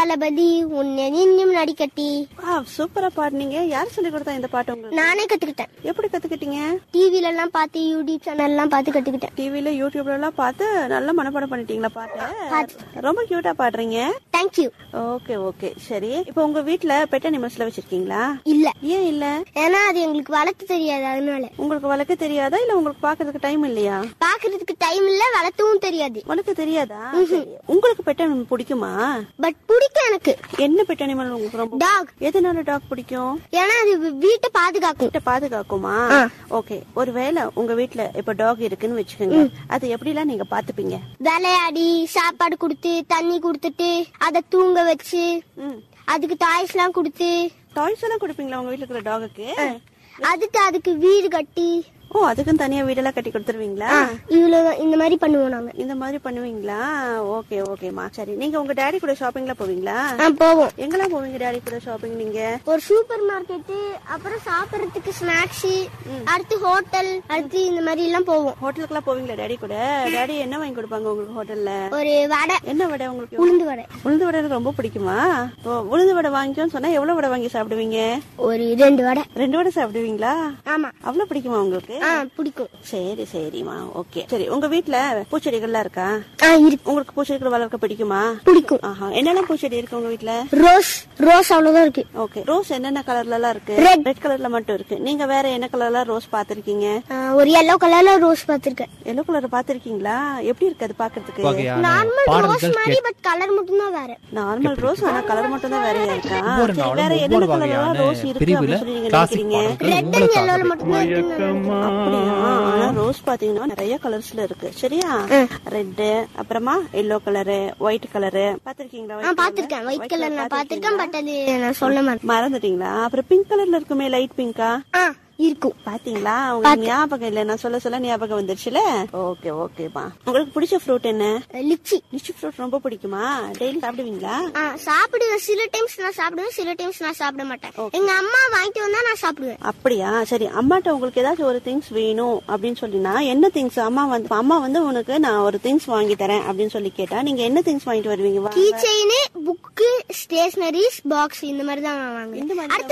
தளபதி உன்னை இன்னும் நடிக்கட்டி ஆ சூப்பரா பாடுனீங்க யார் சொல்லி கொடுத்தா இந்த பாட்டு உங்களுக்கு நானே கத்துக்கிட்டேன் எப்படி கத்துக்கிட்டீங்க டிவில எல்லாம் பார்த்து யூடியூப் சேனல் எல்லாம் பார்த்து கத்துக்கிட்டேன் டிவில யூடியூப்ல எல்லாம் பார்த்து நல்லா மனப்பாடம் பண்ணிட்டீங்களா பாட்டு ரொம்ப கியூட்டா பாடுறீங்க தேங்க்யூ ஓகே ஓகே சரி இப்போ உங்க வீட்ல பெட் அனிமல்ஸ்ல வச்சிருக்கீங்களா இல்ல ஏன் இல்ல ஏன்னா அது எங்களுக்கு வளர்த்து தெரியாது அதனால உங்களுக்கு வளர்க்க தெரியாதா இல்ல உங்களுக்கு பாக்குறதுக்கு டைம் இல்லையா பாக்குறதுக்கு டைம் இல்ல வளர்த்தவும் தெரியாது வளர்க்க தெரியாதா சரி. உங்களுக்கு பெட் அனிமல் பிடிக்குமா பட் பிடிக்கும் எனக்கு என்ன பெட் அனிமல் உங்களுக்கு ரொம்ப டாக் எதனால டாக் பிடிக்கும் ஏன்னா அது வீ- வீட்டை பாதுகாக்கும் வீட்டை பாதுகாக்குமா ஓகே ஒருவேளை உங்க வீட்ல இப்ப டாக் இருக்குன்னு வச்சுக்கோங்க அது எப்படிலாம் நீங்க பாத்துப்பீங்க விளையாடி சாப்பாடு கொடுத்து தண்ணி கொடுத்துட்டு அதை தூங்க வச்சு ம் அதுக்கு டாய்ஸ் எல்லாம் கொடுத்து டாய்ஸ் எல்லாம் கொடுப்பீங்களா உங்க வீட்ல இருக்கிற டாகுக்கு அதுக்கு அதுக்கு வீடு கட்டி ஓ அதுக்கும் தனியா வீடெல்லாம் கட்டி கொடுத்துருவீங்களா இவ்வளவு இந்த மாதிரி பண்ணுவோம் நாங்க இந்த மாதிரி பண்ணுவீங்களா ஓகே ஓகேமா சரி நீங்க உங்க டாடி கூட ஷாப்பிங்ல போவீங்களா ஆ, போவோம் எங்கெல்லாம் போவீங்க டாடி கூட ஷாப்பிங் நீங்க ஒரு சூப்பர் மார்க்கெட்டு அப்புறம் சாப்பிடறதுக்கு ஸ்நாக்ஸ் அடுத்து ஹோட்டல் அடுத்து இந்த மாதிரி எல்லாம் போவோம் ஹோட்டலுக்குலாம் போவீங்களா டாடி கூட டாடி என்ன வாங்கி கொடுப்பாங்க உங்களுக்கு ஹோட்டல்ல ஒரு வடை என்ன வடை உங்களுக்கு உளுந்து வடை உளுந்து வடை எனக்கு ரொம்ப பிடிக்குமா ஓ, உளுந்து வடை வாங்கிக்கோன்னு சொன்னா எவ்வளவு வடை வாங்கி சாப்பிடுவீங்க ஒரு ரெண்டு வடை ரெண்டு வடை சாப்பிடுவீங்களா ஆமா அவ்வளவு பிடிக்குமா உங்களுக்கு ஆ பிடிக்கும் சரி சரிம்மா ஓகே சரி உங்க வீட்ல பூச்செடிகள்லாம் இருக்கா ஆ இருக்கு உங்களுக்கு பூச்செடிகள் வளர்க்க பிடிக்குமா பிடிக்கும் ஆஹா என்னெல்லாம் பூச்செடி இருக்கு உங்க வீட்ல ரோஸ் ரோஸ் அவ்வளவுதான் இருக்கு ஓகே ரோஸ் என்னென்ன கலர்ல எல்லாம் இருக்கு Red. ரெட் கலர்ல மட்டும் இருக்கு நீங்க வேற என்ன கலர்ல ரோஸ் பாத்திருக்கீங்க ஆ, ஒரு எல்லோ கலர்ல ரோஸ் பார்த்திருக்கேன் எல்லோ கலர் பாத்திருக்கீங்களா எப்படி இருக்கு அது பாக்குறதுக்கு வகையான நார்மல் ரோஸ் பாடல்கள் மாதிரி பட் கலர் மட்டும் தான் வேற நார்மல் ரோஸ் ஆனா கலர் மட்டும் தான் வேறையா இருக்கா ஒவ்வொரு சரி, நாளும் வேற ஒவ்வொரு என்னென்ன கலர்ல வகையான ரோஸ் இருக்கு பிரிவுல அப்படின்னு சொல்லி நீங்க கிளாசிக் நினைக்கிறீங்க பாடல்கள் ரெட் அண்ட் எல்லோல உங்களுக்காகவே. மட்டும் தான் இருக்குன்னு அப்படியா ஆனா ரோஸ் பாத்தீங்கன்னா நிறைய கலர்ஸ்ல இருக்கு சரியா ரெட் அப்புறமா எல்லோ கலரு ஒயிட் கலரு பாத்திருக்கீங்களா ஆ பாத்திருக்கேன் ஒயிட் கலர் நான் பாத்திருக்கேன் பட் அது நான் சொல்ல மாட்டேன் மறந்துட்டீங்களா அப்புறம் பிங்க் கலர்ல இருக்குமே லைட் பிங்கா ஆ இருக்கும் பாத்தீங்களா உங்களுக்கு ஞாபகம் இல்ல நான் சொல்ல சொல்ல ஞாபகம் வந்துருச்சுல ஓகே ஓகேமா உங்களுக்கு பிடிச்ச ஃப்ரூட் என்ன லிச்சி லிச்சி ஃப்ரூட் ரொம்ப பிடிக்குமா டெய்லி சாப்பிடுவீங்களா ஆ சாப்பிடுவேன் சில டைம்ஸ் நான் சாப்பிடுவேன் சில டைம்ஸ் நான் சாப்பிட மாட்டேன் எங்க அம்மா வாங்கிட்டு வந்தா நான் சாப்பிடுவேன் அப்படியா சரி அம்மாட்ட உங்களுக்கு ஏதாச்சும் ஒரு திங்ஸ் வேணும் அப்படின்னு சொல்லினா என்ன திங்ஸ் அம்மா வந்து அம்மா வந்து உனக்கு நான் ஒரு திங்ஸ் வாங்கி தரேன் அப்படின்னு சொல்லி கேட்டா நீங்க என்ன திங்ஸ் வாங்கிட்டு வருவீங்க வா- key chain book stationeries box இந்த மாதிரி தான் வாங்குவேன் இந்த மாதிரி அடுத்து